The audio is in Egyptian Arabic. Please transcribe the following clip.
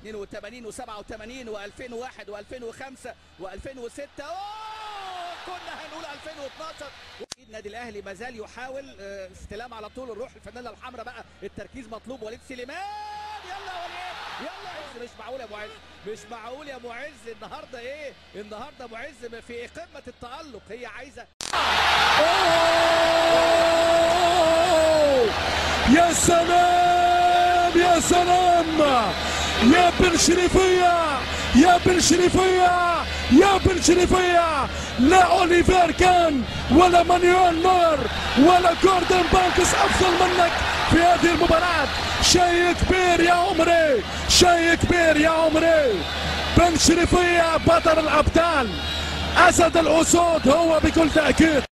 82 و87 و2001 و2005 و2006 اوه كنا هنقول 2012 النادي الاهلي ما زال يحاول آه، استلام على طول الروح الفانيلا الحمراء بقى التركيز مطلوب وليد سليمان يلا يا وليد يلا يا عز مش معقول يا معز مش معقول يا معز النهارده ايه النهارده معز في قمه التالق هي عايزه يا سلام يا سلام يا بن شريفية يا بن شريفية يا بن شريفية لا اوليفير كان ولا مانويل نور ولا جوردن بانكس افضل منك في هذه المباراة شيء كبير يا عمري شيء كبير يا عمري بن شريفية بطل الابطال اسد الاسود هو بكل تأكيد